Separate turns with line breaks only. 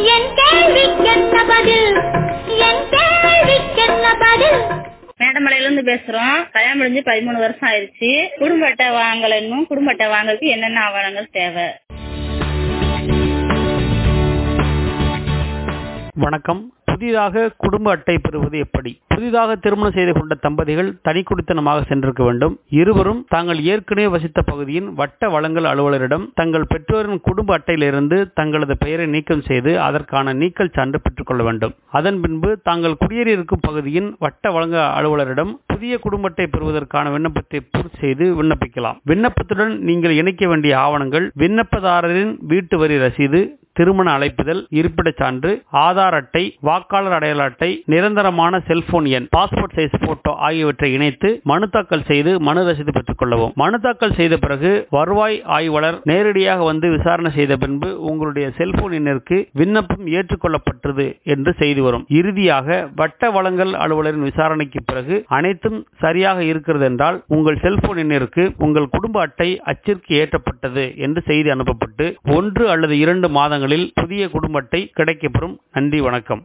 என் கேள்விக்கென்ன பதில் என் கேள்விக்கென்ன பதில்
மேடமலையில இருந்து பேசுறோம் கல்யாணம் முடிஞ்சு பதிமூணு வருஷம் ஆயிருச்சு குடும்ப அட்டை வாங்கல இன்னும் குடும்ப அட்டை வாங்குறதுக்கு என்னென்ன ஆவணங்கள் தேவை
வணக்கம் புதிதாக குடும்ப அட்டை பெறுவது எப்படி புதிதாக திருமணம் செய்து கொண்ட தம்பதிகள் தனி குடித்தனமாக சென்றிருக்க வேண்டும் இருவரும் தாங்கள் ஏற்கனவே வசித்த பகுதியின் வட்ட வழங்கல் அலுவலரிடம் தங்கள் பெற்றோரின் குடும்ப அட்டையிலிருந்து தங்களது பெயரை நீக்கம் செய்து அதற்கான நீக்கல் சான்று பெற்றுக்கொள்ள வேண்டும் அதன் பின்பு தாங்கள் குடியேறியிருக்கும் பகுதியின் வட்ட வழங்க அலுவலரிடம் புதிய குடும்ப அட்டை பெறுவதற்கான விண்ணப்பத்தை பூர்த்தி செய்து விண்ணப்பிக்கலாம் விண்ணப்பத்துடன் நீங்கள் இணைக்க வேண்டிய ஆவணங்கள் விண்ணப்பதாரரின் வீட்டு வரி ரசீது திருமண அழைப்புதல் இருப்பிடச் சான்று ஆதார் அட்டை வாக்காளர் அடையாள அட்டை நிரந்தரமான செல்போன் எண் பாஸ்போர்ட் சைஸ் போட்டோ ஆகியவற்றை இணைத்து மனு தாக்கல் செய்து மனு ரசீது பெற்றுக் கொள்ளவும் மனு தாக்கல் செய்த பிறகு வருவாய் ஆய்வாளர் நேரடியாக வந்து விசாரணை செய்த பின்பு உங்களுடைய செல்போன் எண்ணிற்கு விண்ணப்பம் ஏற்றுக்கொள்ளப்பட்டது என்று செய்தி வரும் இறுதியாக வட்ட வழங்கல் அலுவலரின் விசாரணைக்கு பிறகு அனைத்தும் சரியாக இருக்கிறது என்றால் உங்கள் செல்போன் எண்ணிற்கு உங்கள் குடும்ப அட்டை அச்சிற்கு ஏற்றப்பட்டது என்று செய்தி அனுப்பப்பட்டு ஒன்று அல்லது இரண்டு மாதங்களில் புதிய குடும்ப அட்டை கிடைக்கப்பெறும் நன்றி வணக்கம்